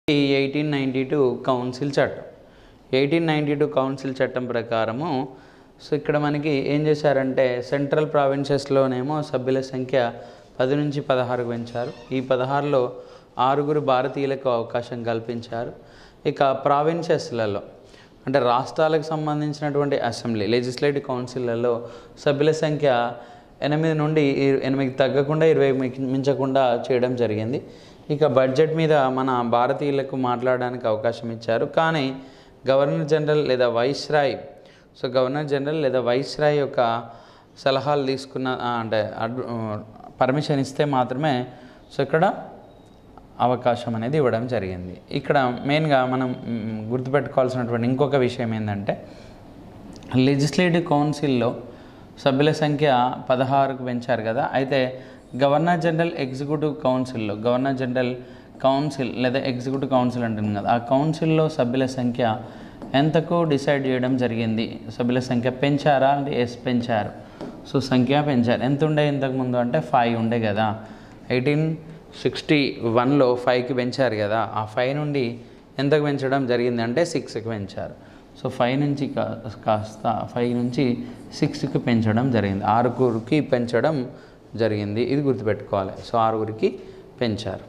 ఈ eighteen ninety two council చట్టం eighteen ninety two council చట్టం ప్రకారము సో ఇక్కడ మనకి ఏం చేశారంటే సెంట్రల్ ప్రావిన్సెస్లోనేమో సభ్యుల సంఖ్య పది నుంచి పదహారుకు పెంచారు ఈ పదహారులో ఆరుగురు భారతీయులకు అవకాశం కల్పించారు ఇక ప్రావిన్సెస్లలో అంటే రాష్ట్రాలకు సంబంధించినటువంటి అసెంబ్లీ లెజిస్లేటివ్ కౌన్సిల్లలో సభ్యుల సంఖ్య ఎనిమిది నుండి ఇర- ఎనిమిది తగ్గకుండా ఇరవై మించ- మించకుండా చేయడం జరిగింది ఇక బడ్జెట్ మీద మన భారతీయులకు మాట్లాడడానికి అవకాశం ఇచ్చారు కానీ గవర్నర్ జనరల్ లేదా వైస్రాయ్ సో గవర్నర్ జనరల్ లేదా వైస్రాయ్ యొక్క సలహాలు తీసుకున్న ఆ, అంటే పర్మిషన్ ఇస్తే మాత్రమే సో ఇక్కడ అవకాశం అనేది ఇవ్వడం జరిగింది ఇక్కడ మెయిన్గా మనం మ్, గుర్తుపెట్టుకోవాల్సినటువంటి ఇంకొక విషయం ఏంటంటే లెజిస్లేటివ్ కౌన్సిల్లో సభ్యుల సంఖ్య పదహారుకు పెంచారు కదా అయితే గవర్నర్ జనరల్ ఎగ్జిక్యూటివ్ కౌన్సిల్లో గవర్నర్ జనరల్ కౌన్సిల్ లేదా ఎగ్జిక్యూటివ్ కౌన్సిల్ అంటుంది కదా ఆ కౌన్సిల్లో సభ్యుల సంఖ్య ఎంతకు డిసైడ్ చేయడం జరిగింది సభ్యుల సంఖ్య పెంచారా అంటే ఎస్ పెంచారు సో సంఖ్య పెంచారు ఎంత ఉండే ఇంతకుముందు అంటే ఫైవ్ ఉండే కదా ఎయిటీన్ సిక్స్టీ వన్లో ఫైవ్కి పెంచారు కదా ఆ ఫైవ్ నుండి ఎంతకు పెంచడం జరిగింది అంటే సిక్స్కి పెంచారు సో ఫైవ్ నుంచి కా- కాస్త ఫైవ్ నుంచి సిక్స్కి పెంచడం జరిగింది ఆరుగురికి పెంచడం జరిగింది ఇది గుర్తుపెట్టుకోవాలి సో ఆరుగురికి పెంచారు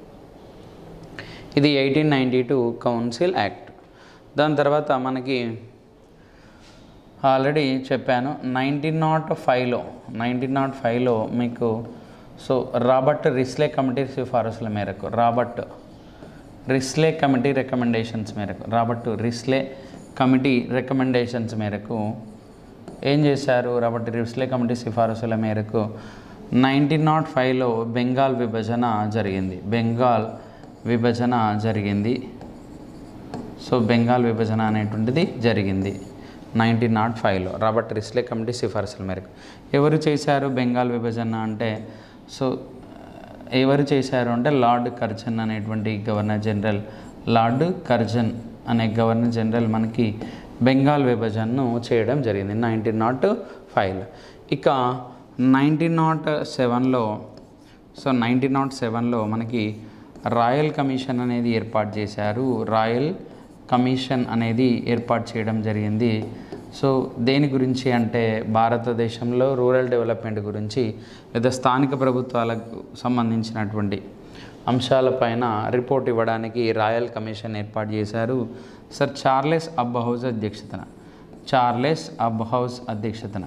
ఇది eighteen ninety two council act దాని తర్వాత మనకి ఆల్రెడీ చెప్పాను నైన్టీన్ నాట్ ఫైవ్లో నైన్టీన్ నాట్ ఫైవ్లో మీకు సో రాబర్ట్ రిస్లే కమిటీ సిఫారసుల మేరకు రాబర్ట్ రిస్లే కమిటీ రికమెండేషన్స్ మేరకు రాబర్ట్ రిస్లే కమిటీ రికమెండేషన్స్ మేరకు ఏం చేశారు రాబర్ట్ రిస్లే కమిటీ సిఫారసుల మేరకు నైన్టీన్ నాట్ ఫైవ్లో బెంగాల్ విభజన జరిగింది బెంగాల్ విభజన జరిగింది సో బెంగాల్ విభజన అనేటువంటిది జరిగింది నైన్టీన్ నాట్ ఫైవ్లో రాబర్ట్ రిస్లే కమిటీ సిఫార్సుల మేరకు ఎవరు చేశారు బెంగాల్ విభజన అంటే సో ఎవరు చేశారు అంటే లార్డ్ కర్జన్ అనేటువంటి గవర్నర్ జనరల్ లార్డ్ కర్జన్ అనే గవర్నర్ జనరల్ మనకి బెంగాల్ విభజనను చేయడం జరిగింది నైన్టీన్ నాట్ ఫైవ్లో ఇక నైన్టీన్ నాట్ సెవెన్లో సో నైన్టీన్ నాట్ సెవెన్లో మనకి రాయల్ కమిషన్ అనేది ఏర్పాటు చేశారు రాయల్ కమిషన్ అనేది ఏర్పాటు చేయడం జరిగింది సో దేని గురించి అంటే భారతదేశంలో రూరల్ డెవలప్మెంట్ గురించి లేదా స్థానిక ప్రభుత్వాలకు సంబంధించినటువంటి అంశాలపైన రిపోర్ట్ ఇవ్వడానికి రాయల్ కమిషన్ ఏర్పాటు చేశారు సర్ చార్లెస్ అబ్ హౌస్ అధ్యక్షతన చార్లెస్ అబ్ హౌస్ అధ్యక్షతన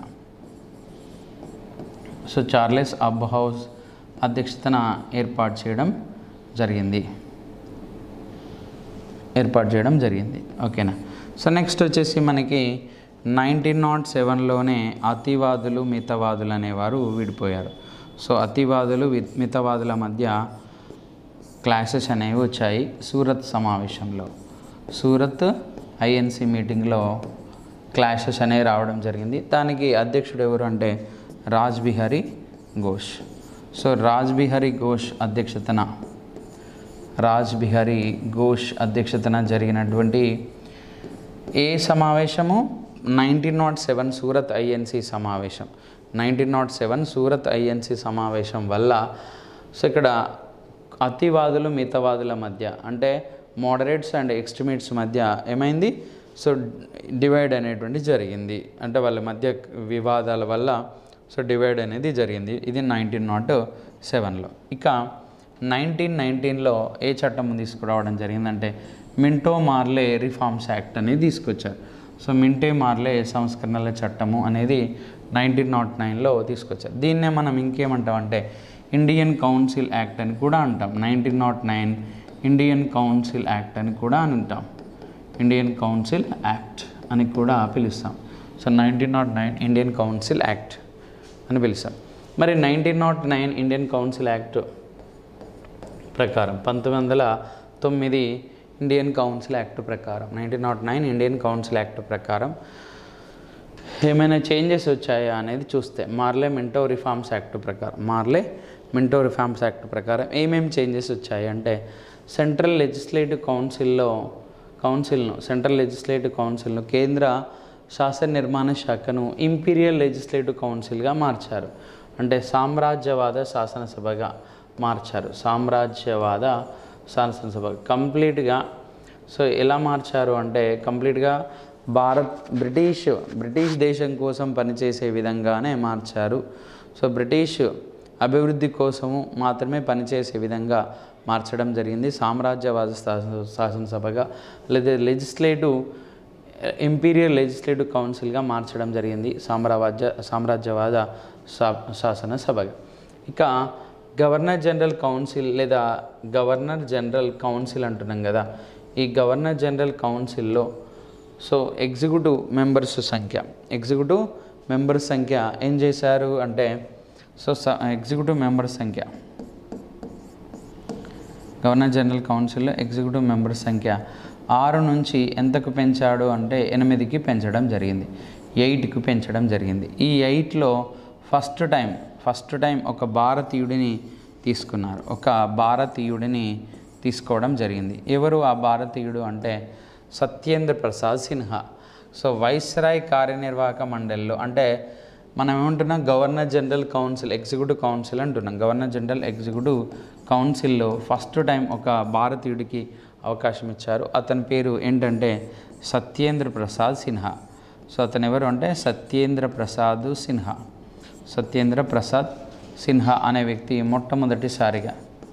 సో చార్లెస్ అబ్ హౌస్ అధ్యక్షతన ఏర్పాటు చేయడం జరిగింది ఏర్పాటు చేయడం జరిగింది ఓకేనా సో నెక్స్ట్ వచ్చేసి మనకి నైన్టీన్ నాట్ సెవెన్లోనే అతివాదులు మితవాదులు అనేవారు విడిపోయారు సో అతివాదులు వి- మితవాదుల మధ్య క్లాసెస్ అనేవి వచ్చాయి సూరత్ సమావేశంలో సూరత్ ఐఎన్సి మీటింగ్లో క్లాషెస్ అనేవి రావడం జరిగింది దానికి అధ్యక్షుడు ఎవరు అంటే రాజ్ బిహారీ ఘోష్ సో రాజ్ బిహారీ ఘోష్ అధ్యక్షతన రాజ్ బిహారీ ఘోష్ అధ్యక్షతన జరిగినటువంటి ఏ సమావేశము nineteen nought seven Surat INC సమావేశం nineteen nought seven Surat INC సమావేశం వల్ల సో ఇక్కడ అతివాదులు మితవాదుల మధ్య అంటే మోడరేట్స్ అండ్ ఎక్స్ట్రీమిట్స్ మధ్య ఏమైంది సో డివైడ్ అనేటువంటి జరిగింది అంటే వాళ్ళ మధ్య వివాదాల వల్ల సో డివైడ్ అనేది జరిగింది ఇది నైన్టీన్ నాట్ సెవెన్లో ఇక నైన్టీన్ నైన్టీన్లో ఏ చట్టం తీసుకురావడం జరిగిందంటే మింటో మార్లే రిఫార్మ్స్ యాక్ట్ అనేది తీసుకొచ్చారు సో మింటే మార్లే సంస్కరణల చట్టము అనేది నైన్టీన్ నాట్ నైన్లో తీసుకొచ్చారు దీన్నే మనం ఇంకేమంటాం అంటే ఇండియన్ కౌన్సిల్ యాక్ట్ అని కూడా అంటాం nineteen nought nine Indian council act అని కూడా అని అంటాం ఇండియన్ కౌన్సిల్ యాక్ట్ అని కూడా పిలుస్తాం so nineteen nought nine Indian council act అని పిలుస్తాం మరి nineteen nought nine Indian council act ప్రకారం పంతొమ్మిది వందల తొమ్మిది ఇండియన్ కౌన్సిల్ యాక్ట్ ప్రకారం nineteen nought nine Indian council act ప్రకారం ఏమైనా చేంజెస్ వచ్చాయా అనేది చూస్తే మార్లే మింటో రిఫార్మ్స్ యాక్ట్ ప్రకారం మార్లే మింటో రిఫార్మ్స్ యాక్ట్ ప్రకారం ఏమేమి చేంజెస్ వచ్చాయి అంటే సెంట్రల్ లెజిస్లేటివ్ కౌన్సిల్లో కౌన్సిల్ను సెంట్రల్ లెజిస్లేటివ్ కౌన్సిల్ను కేంద్ర శాసన నిర్మాణ శాఖను ఇంపీరియల్ లెజిస్లేటివ్ కౌన్సిల్గా మార్చారు అంటే సామ్రాజ్యవాద శాసనసభగా మార్చారు సామ్రాజ్యవాద శాసనసభ కంప్లీట్గా సో ఎలా మార్చారు అంటే కంప్లీట్గా భారత్ బ్రిటిష్ బ్రిటిష్ దేశం కోసం పనిచేసే విధంగానే మార్చారు సో బ్రిటిష్ అభివృద్ధి కోసము మాత్రమే పనిచేసే విధంగా మార్చడం జరిగింది సామ్రాజ్యవాద శాసన శాసనసభగా లేదా లెజిస్లేటివ్ ఇంపీరియల్ లెజిస్లేటివ్ కౌన్సిల్గా మార్చడం జరిగింది సామ్రాజ్య సామ్రాజ్యవాద శా- శాసనసభగా ఇక గవర్నర్ జనరల్ కౌన్సిల్ లేదా గవర్నర్ జనరల్ కౌన్సిల్ అంటున్నాం కదా ఈ గవర్నర్ జనరల్ కౌన్సిల్లో సో ఎగ్జిక్యూటివ్ మెంబర్స్ సంఖ్య ఎగ్జిక్యూటివ్ మెంబర్స్ సంఖ్య ఏం చేశారు అంటే సో స- ఎగ్జిక్యూటివ్ మెంబర్స్ సంఖ్య గవర్నర్ జనరల్ కౌన్సిల్లో ఎగ్జిక్యూటివ్ మెంబర్స్ సంఖ్య ఆరు నుంచి ఎంతకు పెంచాడు అంటే ఎనిమిదికి పెంచడం జరిగింది ఎయిట్కి పెంచడం జరిగింది ఈ ఎయిట్లో ఫస్ట్ టైం ఫస్ట్ టైం ఒక భారతీయుడిని తీసుకున్నారు ఒక భారతీయుడిని తీసుకోవడం జరిగింది ఎవరు ఆ భారతీయుడు అంటే సత్యేంద్ర ప్రసాద్ సిన్హా సో వైస్రాయ్ కార్యనిర్వాహక మండలిలో అంటే మనం ఏమంటున్నాం governor general council executive council అంటున్నాం గవర్నర్ జనరల్ ఎగ్జిక్యూటివ్ కౌన్సిల్లో ఫస్ట్ టైం ఒక భారతీయుడికి అవకాశం ఇచ్చారు అతని పేరు ఏంటంటే సత్యేంద్ర ప్రసాద్ సిన్హా సో అతను ఎవరు అంటే సత్యేంద్ర ప్రసాద్ సిన్హా సత్యేంద్ర ప్రసాద్ సిన్హా అనే వ్యక్తి మొట్టమొదటిసారిగా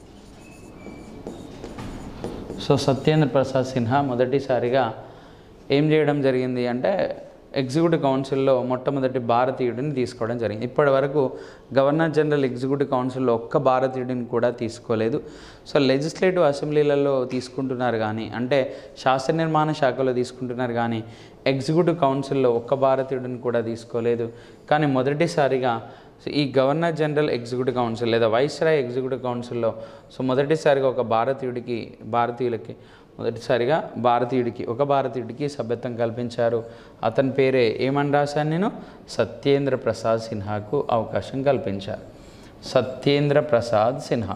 సో సత్యేంద్ర ప్రసాద్ సిన్హా మొదటిసారిగా ఏం చేయడం జరిగింది అంటే ఎగ్జిక్యూటివ్ కౌన్సిల్లో మొట్టమొదటి భారతీయుడిని తీసుకోవడం జరిగింది ఇప్పటి వరకు గవర్నర్ జనరల్ ఎగ్జిక్యూటివ్ కౌన్సిల్లో ఒక్క భారతీయుడిని కూడా తీసుకోలేదు సో లెజిస్లేటివ్ అసెంబ్లీలలో తీసుకుంటున్నారు కానీ అంటే శాస్త్ర నిర్మాణ శాఖలో తీసుకుంటున్నారు కానీ ఎగ్జిక్యూటివ్ కౌన్సిల్లో ఒక్క భారతీయుడిని కూడా తీసుకోలేదు కానీ మొదటిసారిగా సో ఈ గవర్నర్ జనరల్ ఎగ్జిక్యూటివ్ కౌన్సిల్ లేదా వైస్రాయ్ ఎగ్జిక్యూటివ్ కౌన్సిల్లో సో మొదటిసారిగా ఒక భారతీయుడికి భారతీయులకి మొదటిసారిగా భారతీయుడికి ఒక భారతీయుడికి సభ్యత్వం కల్పించారు అతని పేరే ఏమని రాశాను నేను సత్యేంద్ర ప్రసాద్ సిన్హాకు అవకాశం కల్పించారు సత్యేంద్ర ప్రసాద్ సిన్హా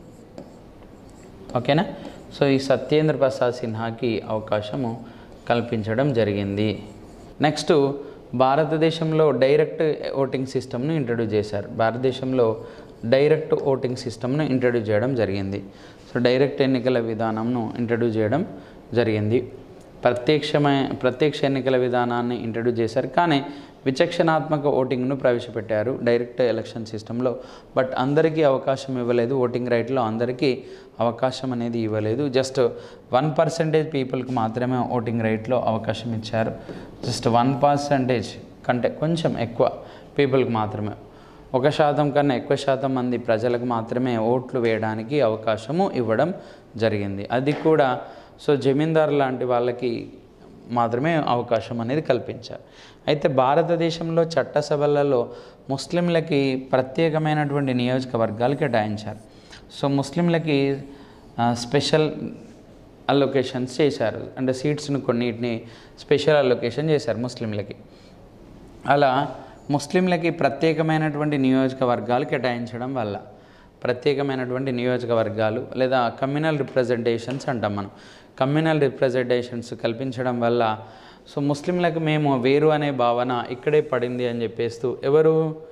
ఓకేనా సో ఈ సత్యేంద్ర ప్రసాద్ సిన్హాకి అవకాశము కల్పించడం జరిగింది నెక్స్ట్ భారతదేశంలో డైరెక్ట్ ఓటింగ్ సిస్టమ్ను ఇంట్రడ్యూస్ చేశారు భారతదేశంలో డైరెక్ట్ ఓటింగ్ సిస్టమ్ను ఇంట్రడ్యూస్ చేయడం జరిగింది సో డైరెక్ట్ ఎన్నికల విధానంను ఇంట్రడ్యూస్ చేయడం జరిగింది ప్రత్యక్షమై ప్రత్యక్ష ఎన్నికల విధానాన్ని ఇంట్రడ్యూస్ చేశారు కానీ విచక్షణాత్మక ఓటింగ్ను ప్రవేశపెట్టారు డైరెక్ట్ ఎలక్షన్ సిస్టంలో బట్ అందరికీ అవకాశం ఇవ్వలేదు ఓటింగ్ రైట్లో అందరికీ అవకాశం అనేది ఇవ్వలేదు జస్ట్ వన్ పర్సెంటేజ్ పీపుల్కి మాత్రమే ఓటింగ్ రైట్లో అవకాశం ఇచ్చారు జస్ట్ వన్ పర్సెంటేజ్ కంటే కొంచెం ఎక్కువ పీపుల్కి మాత్రమే ఒక శాతం కన్నా ఎక్కువ శాతం మంది ప్రజలకు మాత్రమే ఓట్లు వేయడానికి అవకాశము ఇవ్వడం జరిగింది అది కూడా సో జమీందార్ లాంటి వాళ్ళకి మాత్రమే అవకాశం అనేది కల్పించారు అయితే భారతదేశంలో చట్టసభలలో ముస్లింలకి ప్రత్యేకమైనటువంటి నియోజకవర్గాలు కేటాయించారు సో ముస్లింలకి ఆ, స్పెషల్ అలొకేషన్స్ చేశారు అంటే సీట్స్ను కొన్నిటిని స్పెషల్ అలొకేషన్ చేశారు ముస్లింలకి అలా ముస్లింలకి ప్రత్యేకమైనటువంటి నియోజకవర్గాలు కేటాయించడం వల్ల ప్రత్యేకమైనటువంటి నియోజకవర్గాలు లేదా కమ్యూనల్ రిప్రజెంటేషన్స్ అంటాం మనం కమ్యూనల్ రిప్రజెంటేషన్స్ కల్పించడం వల్ల సో ముస్లింలకు మేము వేరు అనే భావన ఇక్కడే పడింది అని చెప్పేస్తూ ఎవరు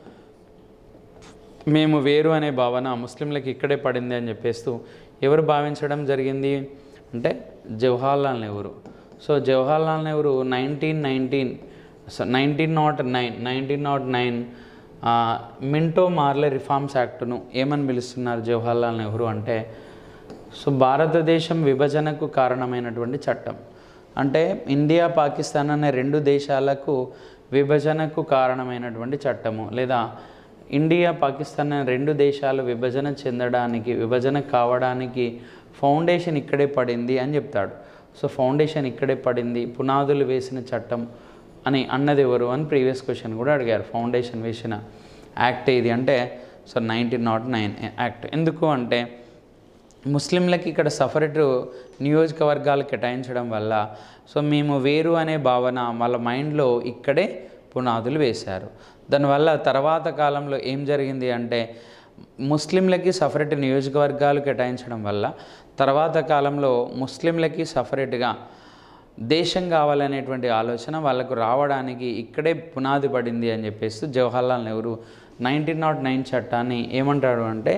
మేము వేరు అనే భావన ముస్లింలకు ఇక్కడే పడింది అని చెప్పేస్తూ ఎవరు భావించడం జరిగింది అంటే Jawaharlal Nehru so Jawaharlal Nehru nineteen nineteen nineteen nought nine nineteen nought nine Minto Morley reforms యాక్ట్ను ఏమని పిలుస్తున్నారు జవహర్లాల్ నెహ్రూ అంటే సో భారతదేశం విభజనకు కారణమైనటువంటి చట్టం అంటే ఇండియా పాకిస్తాన్ అనే రెండు దేశాలకు విభజనకు కారణమైనటువంటి చట్టము లేదా ఇండియా పాకిస్తాన్ అనే రెండు దేశాలు విభజన చెందడానికి విభజన కావడానికి ఫౌండేషన్ ఇక్కడే పడింది అని చెప్తాడు సో ఫౌండేషన్ ఇక్కడే పడింది పునాదులు వేసిన చట్టం అని అన్నది ఎవరు అని ప్రీవియస్ క్వశ్చన్ కూడా అడిగారు ఫౌండేషన్ వేసిన యాక్ట్ ఏది అంటే so nineteen nought nine act ఎందుకు అంటే ముస్లింలకి ఇక్కడ సపరేట్ నియోజకవర్గాలు కేటాయించడం వల్ల సో మేము వేరు అనే భావన వాళ్ళ మైండ్లో ఇక్కడే పునాదులు వేశారు దానివల్ల తర్వాత కాలంలో ఏం జరిగింది అంటే ముస్లింలకి సపరేట్ నియోజకవర్గాలు కేటాయించడం వల్ల తర్వాత కాలంలో ముస్లింలకి సపరేట్గా దేశం కావాలనేటువంటి ఆలోచన వాళ్ళకు రావడానికి ఇక్కడే పునాది పడింది అని చెప్పేసి Jawaharlal Nehru nineteen nought nine చట్టాన్ని ఏమంటాడు అంటే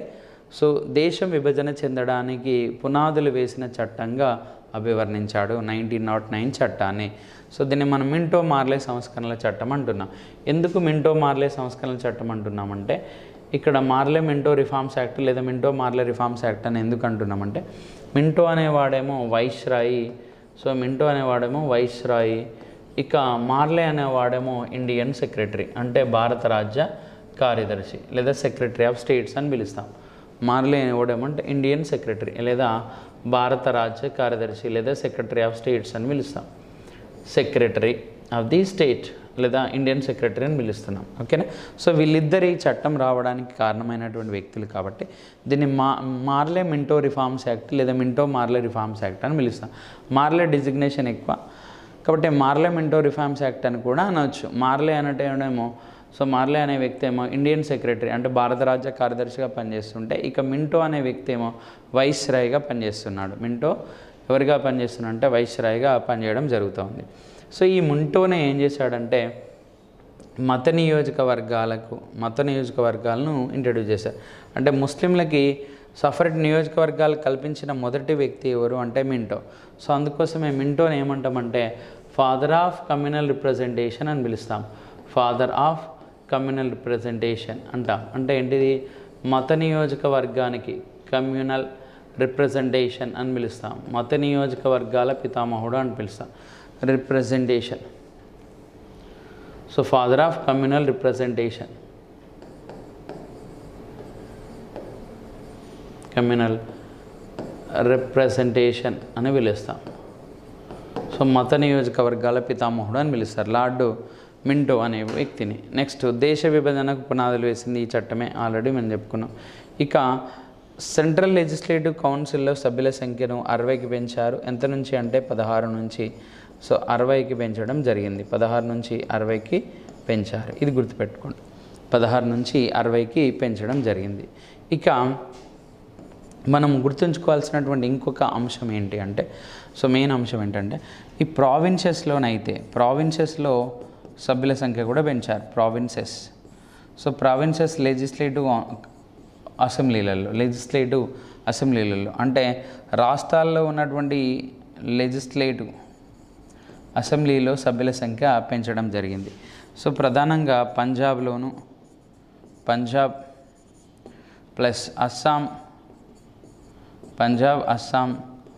సో దేశం విభజన చెందడానికి పునాదులు వేసిన చట్టంగా అభివర్ణించాడు నైన్టీన్ నాట్ నైన్ చట్టాన్ని సో దీన్ని మనం మింటో మార్లే సంస్కరణల చట్టం అంటున్నాం ఎందుకు మింటో మార్లే సంస్కరణల చట్టం అంటున్నామంటే ఇక్కడ మార్లే మింటో రిఫార్మ్స్ యాక్ట్ లేదా మింటో మార్లే రిఫార్మ్స్ యాక్ట్ అని ఎందుకు అంటున్నామంటే మింటో అనేవాడేమో వైస్రాయి సో మింటో అనేవాడేమో వైస్రాయి ఇక మార్లే అనేవాడేమో ఇండియన్ సెక్రటరీ అంటే భారత రాజ్య కార్యదర్శి లేదా సెక్రటరీ ఆఫ్ స్టేట్స్ అని పిలుస్తాం మార్లే అనేవాడేమంటే ఇండియన్ సెక్రటరీ లేదా భారత రాజ్య కార్యదర్శి లేదా సెక్రటరీ ఆఫ్ స్టేట్స్ అని పిలుస్తాం సెక్రటరీ ఆఫ్ ది స్టేట్ లేదా ఇండియన్ సెక్రటరీ అని పిలుస్తున్నాం ఓకేనా సో వీళ్ళిద్దరి చట్టం రావడానికి కారణమైనటువంటి వ్యక్తులు కాబట్టి దీన్ని మా మార్లే మింటో రిఫార్మ్స్ యాక్ట్ లేదా మింటో మార్లే రిఫార్మ్స్ యాక్ట్ అని పిలుస్తాం మార్లే డిజిగ్నేషన్ ఎక్కువ కాబట్టి మార్లే మింటో రిఫార్మ్స్ యాక్ట్ అని కూడా అనవచ్చు మార్లే అనటేమో సో మార్లే అనే వ్యక్తి ఏమో ఇండియన్ సెక్రటరీ అంటే భారత రాజ్య కార్యదర్శిగా పనిచేస్తుంటే ఇక మింటో అనే వ్యక్తి ఏమో వైస్రాయ్గా పనిచేస్తున్నాడు మింటో ఎవరిగా పనిచేస్తున్నాడు అంటే వైస్రాయ్గా పనిచేయడం జరుగుతుంది సో ఈ మింటోనే ఏం చేశాడంటే మత నియోజకవర్గాలకు మత నియోజకవర్గాలను ఇంట్రడ్యూస్ చేశారు అంటే ముస్లింలకి సపరేట్ నియోజకవర్గాలు కల్పించిన మొదటి వ్యక్తి ఎవరు అంటే మింటో సో అందుకోసమే మింటోని ఏమంటామంటే ఫాదర్ ఆఫ్ కమ్యూనల్ రిప్రజెంటేషన్ అని పిలుస్తాం ఫాదర్ ఆఫ్ కమ్యూనల్ రిప్రజెంటేషన్ అంటాం అంటే ఏంటిది మత నియోజకవర్గానికి కమ్యూనల్ రిప్రజెంటేషన్ అని పిలుస్తాం మత నియోజకవర్గాల పితామహుడు అని పిలుస్తాం representation so father of communal representation communal representation అని పిలుస్తాం సో మత నియోజకవర్గాల పితామహుడు అని పిలుస్తారు లార్డు మింటో అనే వ్యక్తిని నెక్స్ట్ దేశ విభజనకు పునాదులు వేసింది ఈ చట్టమే ఆల్రెడీ మనం చెప్పుకున్నాం ఇక సెంట్రల్ లెజిస్లేటివ్ కౌన్సిల్లో సభ్యుల సంఖ్యను అరవైకి పెంచారు ఎంత నుంచి అంటే పదహారు నుంచి సో అరవైకి పెంచడం జరిగింది పదహారు నుంచి అరవైకి పెంచారు ఇది గుర్తుపెట్టుకోండి పదహారు నుంచి అరవైకి పెంచడం జరిగింది ఇక మనం గుర్తుంచుకోవాల్సినటువంటి ఇంకొక అంశం ఏంటి అంటే సో మెయిన్ అంశం ఏంటంటే ఈ ప్రావిన్సెస్లోనైతే ప్రావిన్సెస్లో సభ్యుల సంఖ్య కూడా పెంచారు ప్రావిన్సెస్ సో ప్రావిన్సెస్ లెజిస్లేటివ్ అసెంబ్లీలలో లెజిస్లేటివ్ అసెంబ్లీలలో అంటే రాష్ట్రాల్లో ఉన్నటువంటి లెజిస్లేటివ్ అసెంబ్లీలో సభ్యుల సంఖ్య పెంచడం జరిగింది సో ప్రధానంగా పంజాబ్లోను పంజాబ్ ప్లస్ అస్సాం పంజాబ్ అస్సాం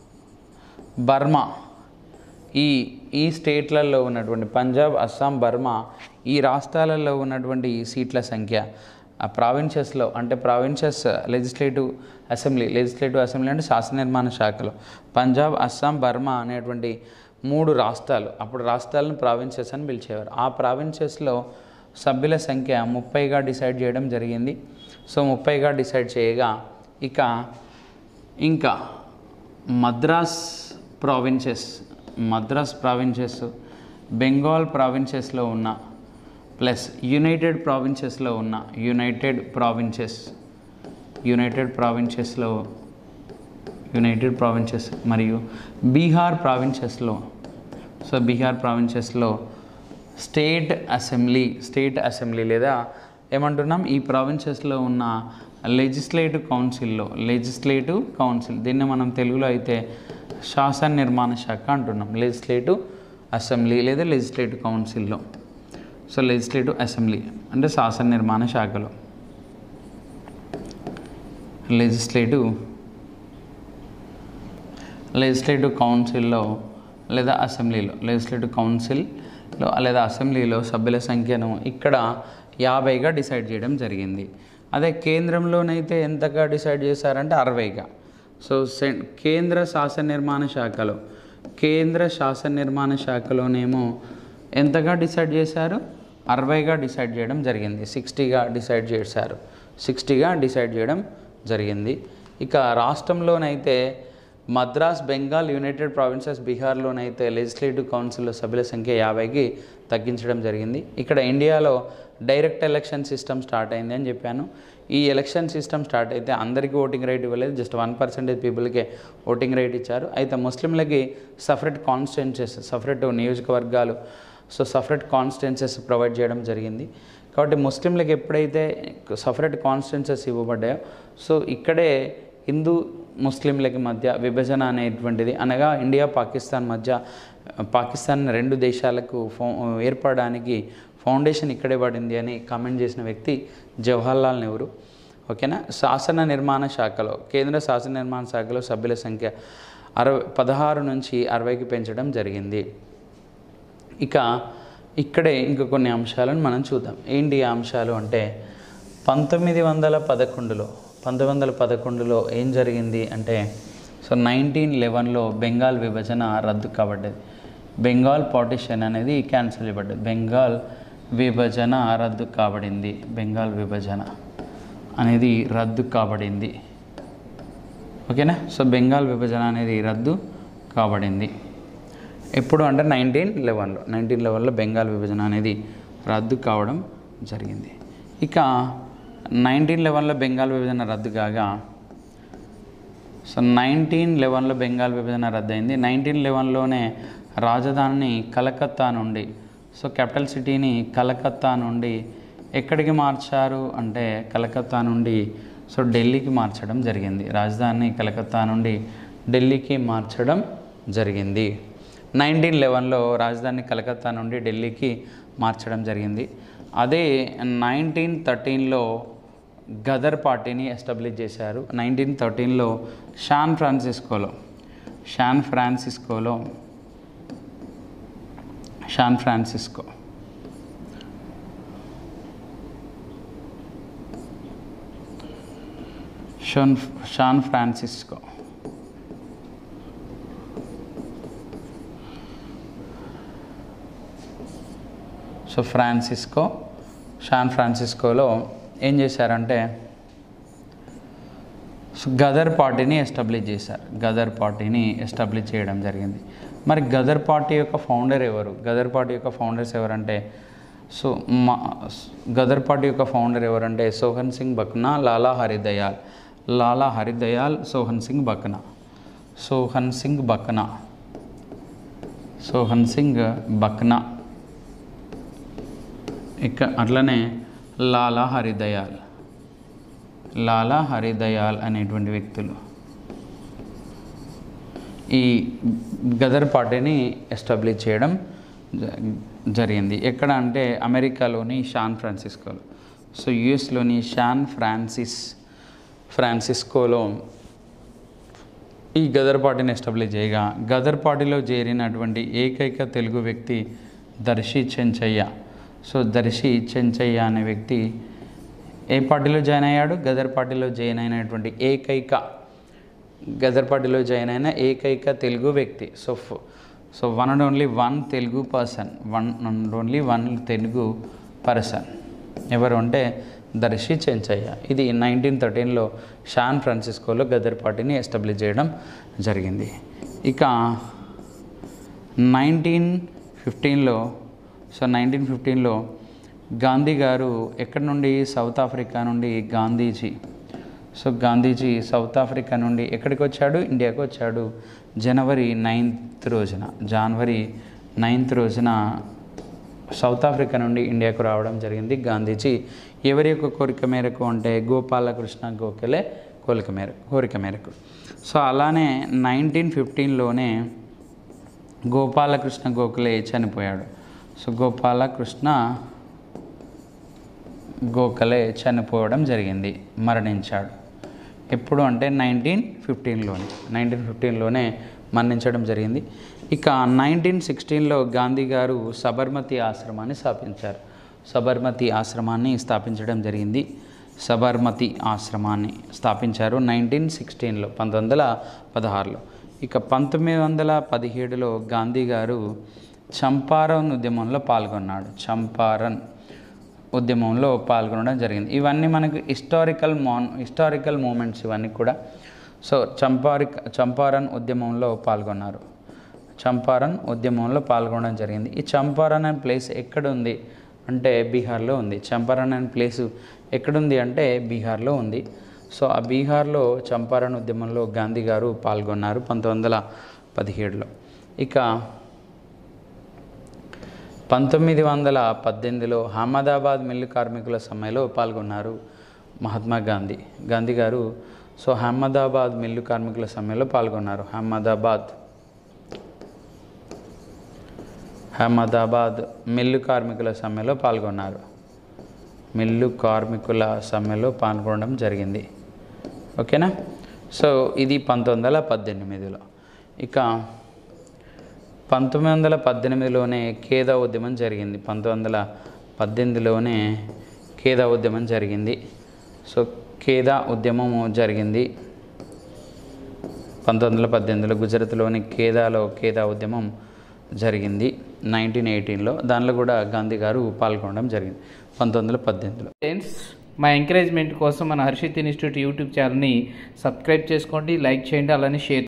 బర్మా ఈ ఈ స్టేట్లలో ఉన్నటువంటి పంజాబ్ అస్సాం బర్మా ఈ రాష్ట్రాలలో ఉన్నటువంటి సీట్ల సంఖ్య ఆ ప్రావిన్సెస్లో అంటే provinces legislative assembly legislative assembly అంటే శాసన నిర్మాణ శాఖలో పంజాబ్ అస్సాం బర్మా అనేటువంటి మూడు రాష్ట్రాలు అప్పుడు రాష్ట్రాలను ప్రావిన్సెస్ అని పిలిచేవారు ఆ ప్రావిన్సెస్లో సభ్యుల సంఖ్య ముప్పైగా డిసైడ్ చేయడం జరిగింది సో ముప్పైగా డిసైడ్ చేయగా ఇక ఇంకా మద్రాస్ ప్రావిన్సెస్ మద్రాస్ ప్రావిన్సెస్ బెంగాల్ ప్రావిన్సెస్లో ఉన్న ప్లస్ యునైటెడ్ ప్రావిన్సెస్లో ఉన్న యునైటెడ్ ప్రావిన్సెస్ యునైటెడ్ ప్రావిన్సెస్లో యునైటెడ్ ప్రావిన్సెస్ మరియు బీహార్ ప్రావిన్సెస్లో సో బీహార్ ప్రావిన్సెస్లో స్టేట్ అసెంబ్లీ స్టేట్ అసెంబ్లీ లేదా ఏమంటున్నాం ఈ ప్రావిన్సెస్లో ఉన్న లెజిస్లేటివ్ కౌన్సిల్లో లెజిస్లేటివ్ కౌన్సిల్ దీన్ని మనం తెలుగులో అయితే శాసన నిర్మాణ శాఖ అంటున్నాం లెజిస్లేటివ్ అసెంబ్లీ లేదా లెజిస్లేటివ్ కౌన్సిల్లో సో లెజిస్లేటివ్ అసెంబ్లీ అంటే శాసన నిర్మాణ శాఖలో లెజిస్లేటివ్ లెజిస్లేటివ్ కౌన్సిల్లో లేదా అసెంబ్లీలో లెజిస్లేటివ్ కౌన్సిల్లో లేదా అసెంబ్లీలో సభ్యుల సంఖ్యను ఇక్కడ యాభైగా డిసైడ్ చేయడం జరిగింది అదే కేంద్రంలోనైతే ఎంతగా డిసైడ్ చేశారంటే అరవైగా సో సెం కేంద్ర శాసన నిర్మాణ శాఖలో కేంద్ర శాసన నిర్మాణ శాఖలోనేమో ఎంతగా డిసైడ్ చేశారు అరవైగా డిసైడ్ చేయడం జరిగింది సిక్స్టీగా డిసైడ్ చేశారు సిక్స్టీగా డిసైడ్ చేయడం జరిగింది ఇక రాష్ట్రంలోనైతే మద్రాస్ బెంగాల్ యునైటెడ్ ప్రావిన్సెస్ బీహార్లోనైతే లెజిస్లేటివ్ కౌన్సిల్లో సభ్యుల సంఖ్య యాభైకి తగ్గించడం జరిగింది ఇక్కడ ఇండియాలో డైరెక్ట్ ఎలక్షన్ సిస్టమ్ స్టార్ట్ అయింది అని చెప్పాను ఈ ఎలక్షన్ సిస్టమ్ స్టార్ట్ అయితే అందరికీ ఓటింగ్ రైట్ ఇవ్వలేదు జస్ట్ వన్ పర్సెంటేజ్ పీపుల్కే ఓటింగ్ రైట్ ఇచ్చారు అయితే ముస్లింలకి సపరేట్ కాన్స్టిట్యున్సీస్ సపరేట్ నియోజకవర్గాలు సో సపరేట్ కాన్స్టిట్యున్సెస్ ప్రొవైడ్ చేయడం జరిగింది కాబట్టి ముస్లింలకు ఎప్పుడైతే సపరేట్ కాన్స్టిట్యున్సెస్ ఇవ్వబడ్డాయో సో ఇక్కడే హిందూ ముస్లింలకి మధ్య విభజన అనేటువంటిది అనగా ఇండియా పాకిస్తాన్ మధ్య పాకిస్తాన్ రెండు దేశాలకు ఫౌ ఏర్పడడానికి ఫౌండేషన్ ఇక్కడే పడింది అని కామెంట్ చేసిన వ్యక్తి జవహర్లాల్ నెహ్రూ ఓకేనా శాసన నిర్మాణ శాఖలో కేంద్ర శాసన నిర్మాణ శాఖలో సభ్యుల సంఖ్య అరవై పదహారు నుంచి అరవైకి పెంచడం జరిగింది ఇక ఇక్కడే ఇంక కొన్ని అంశాలను మనం చూద్దాం ఏంటి ఆ అంశాలు అంటే పంతొమ్మిది వందల పదకొండులో పంతొమ్మిది వందల పదకొండులో ఏం జరిగింది అంటే సో నైన్టీన్ లెవెన్లో బెంగాల్ విభజన రద్దు కాబడ్డది బెంగాల్ పార్టిషన్ అనేది క్యాన్సిల్ చేయబడ్డది బెంగాల్ విభజన రద్దు కాబడింది బెంగాల్ విభజన అనేది రద్దు కాబడింది ఓకేనా సో బెంగాల్ విభజన అనేది రద్దు కాబడింది ఎప్పుడు అంటే నైన్టీన్ లెవెన్లో నైన్టీన్ లెవెన్లో బెంగాల్ విభజన అనేది రద్దు కావడం జరిగింది ఇక నైన్టీన్ లెవెన్లో బెంగాల్ విభజన రద్దు కాగా సో నైన్టీన్ లెవెన్లో బెంగాల్ విభజన రద్దయింది నైన్టీన్ లెవెన్లోనే రాజధానిని కలకత్తా నుండి సో క్యాపిటల్ సిటీని కలకత్తా నుండి ఎక్కడికి మార్చారు అంటే కలకత్తా నుండి సో ఢిల్లీకి మార్చడం జరిగింది రాజధానిని కలకత్తా నుండి ఢిల్లీకి మార్చడం జరిగింది నైన్టీన్ లెవెన్లో రాజధాని కలకత్తా నుండి ఢిల్లీకి మార్చడం జరిగింది అదే నైన్టీన్ థర్టీన్లో గదర్ పార్టీని ఎస్టాబ్లిష్ చేశారు నైన్టీన్ థర్టీన్లో షాన్ ఫ్రాన్సిస్కోలో షాన్ ఫ్రాన్సిస్కోలో San Francisco San San Francisco so Francisco San ఫ్రాన్సిస్కోలో ఏం చేశారంటే సో గదర్ పార్టీని ఎస్టాబ్లిష్ చేశారు గదర్ పార్టీని ఎస్టాబ్లిష్ చేయడం జరిగింది మరి గదర్ పార్టీ యొక్క ఫౌండర్ ఎవరు గదర్ పార్టీ యొక్క ఫౌండర్స్ ఎవరంటే సో మా గదర్ పార్టీ యొక్క ఫౌండర్ ఎవరంటే సోహన్ సింగ్ బక్నా లాలా హరిదయాల్ లాలా హరిదయాల్ సోహన్ సింగ్ బక్నా సోహన్ సింగ్ బక్నా సోహన్ సింగ్ బక్నా ఇక అట్లనే లాలా హరిదయాల్ లాలా హరిదయాల్ అనేటువంటి వ్యక్తులు ఈ గదర్ పార్టీని ఎస్టాబ్లిష్ చేయడం జ- జరిగింది ఎక్కడ అంటే అమెరికాలోని షాన్ ఫ్రాన్సిస్కోలో సో యుఎస్లోని షాన్ ఫ్రాన్సిస్ ఫ్రాన్సిస్కోలో ఈ గదర్ పార్టీని ఎస్టాబ్లిష్ చేయగా గదర్ పార్టీలో చేరినటువంటి ఏకైక తెలుగు వ్యక్తి దర్శి చెంచయ్య సో దర్శి చెంచయ్య అనే వ్యక్తి ఏ పార్టీలో జాయిన్ అయ్యాడు గదర్ పార్టీలో జాయిన్ అయినటువంటి ఏకైక గదర్ పార్టీలో జాయిన్ అయిన ఏకైక తెలుగు వ్యక్తి సో ఫ్- so one and only one Telugu person one and only one Telugu person ఎవరు అంటే దర్శి చెంచయ్య ఇది నైన్టీన్ థర్టీన్లో షాన్ ఫ్రాన్సిస్కోలో గదర్ పార్టీని ఎస్టాబ్లిష్ చేయడం జరిగింది ఇక నైన్టీన్ ఫిఫ్టీన్లో సో నైన్టీన్ ఫిఫ్టీన్లో గాంధీ గారు ఎక్కడి నుండి సౌత్ ఆఫ్రికా నుండి Gandhiji so Gandhiji South Africa నుండి ఎక్కడికి వచ్చాడు ఇండియాకి వచ్చాడు జనవరి నైన్త్ రోజున జనవరి నైన్త్ రోజున సౌత్ ఆఫ్రికా నుండి ఇండియాకు రావడం జరిగింది గాంధీజీ ఎవరి యొక్క కోరిక మేరకు అంటే గోపాలకృష్ణ గోఖలే కోరిక మేరకు కోరిక మేరకు సో అలానే నైన్టీన్ ఫిఫ్టీన్లోనే గోపాలకృష్ణ గోఖలే చనిపోయాడు సో గోపాలకృష్ణ గోఖలే చనిపోవడం జరిగింది మరణించాడు ఎప్పుడు అంటే నైన్టీన్ ఫిఫ్టీన్లోనే నైన్టీన్ ఫిఫ్టీన్లోనే మరణించడం జరిగింది ఇక నైన్టీన్ సిక్స్టీన్లో గాంధీ గారు సబర్మతి ఆశ్రమాన్ని స్థాపించారు సబర్మతి ఆశ్రమాన్ని స్థాపించడం జరిగింది సబర్మతి ఆశ్రమాన్ని స్థాపించారు నైన్టీన్ సిక్స్టీన్లో పంతొమ్మిది వందల పదహారులో ఇక పంతొమ్మిది వందల పదిహేడులో గాంధీ గారు చంపారన్ ఉద్యమంలో పాల్గొన్నాడు చంపారన్ ఉద్యమంలో పాల్గొనడం జరిగింది ఇవన్నీ మనకు హిస్టారికల్ మాన్ హిస్టారికల్ మూమెంట్స్ ఇవన్నీ కూడా సో చంపారిక్ చంపారన్ ఉద్యమంలో పాల్గొన్నారు చంపారన్ ఉద్యమంలో పాల్గొనడం జరిగింది ఈ చంపారన్ అనే ప్లేస్ ఎక్కడ ఉంది అంటే బీహార్లో ఉంది చంపారన్ అనే ప్లేసు ఎక్కడుంది అంటే బీహార్లో ఉంది సో ఆ బీహార్లో చంపారన్ ఉద్యమంలో గాంధీ గారు పాల్గొన్నారు పంతొమ్మిది వందల పదిహేడులో ఇక పంతొమ్మిది వందల పద్దెనిమిదిలో అహ్మదాబాద్ మిల్లు కార్మికుల సమ్మెలో పాల్గొన్నారు మహాత్మా గాంధీ గాంధీ గారు సో అహ్మదాబాద్ మిల్లు కార్మికుల సమ్మెలో పాల్గొన్నారు అహ్మదాబాద్ అహ్మదాబాద్ మిల్లు కార్మికుల సమ్మెలో పాల్గొన్నారు మిల్లు కార్మికుల సమ్మెలో పాల్గొనడం జరిగింది ఓకేనా సో ఇది పంతొమ్మిది వందల పద్దెనిమిదిలో ఇక పంతొమ్మిది వందల పద్దెనిమిదిలోనే కేదా ఉద్యమం జరిగింది పంతొమ్మిది వందల పద్దెనిమిదిలోనే కేదా ఉద్యమం జరిగింది సో కేదా ఉద్యమము జరిగింది పంతొమ్మిది వందల పద్దెనిమిదిలో గుజరాత్లోని కేదాలో కేదా ఉద్యమం జరిగింది నైన్టీన్ ఎయిటీన్లో దానిలో కూడా గాంధీ గారు పాల్గొనడం జరిగింది పంతొమ్మిది వందల పద్దెనిమిదిలో ఫ్రెండ్స్ మా ఎంకరేజ్మెంట్ కోసం మన హర్షిత్ ఇన్స్టిట్యూట్ యూట్యూబ్ ఛానల్ని సబ్స్క్రైబ్ చేసుకోండి లైక్ చేయండి అలానే షేర్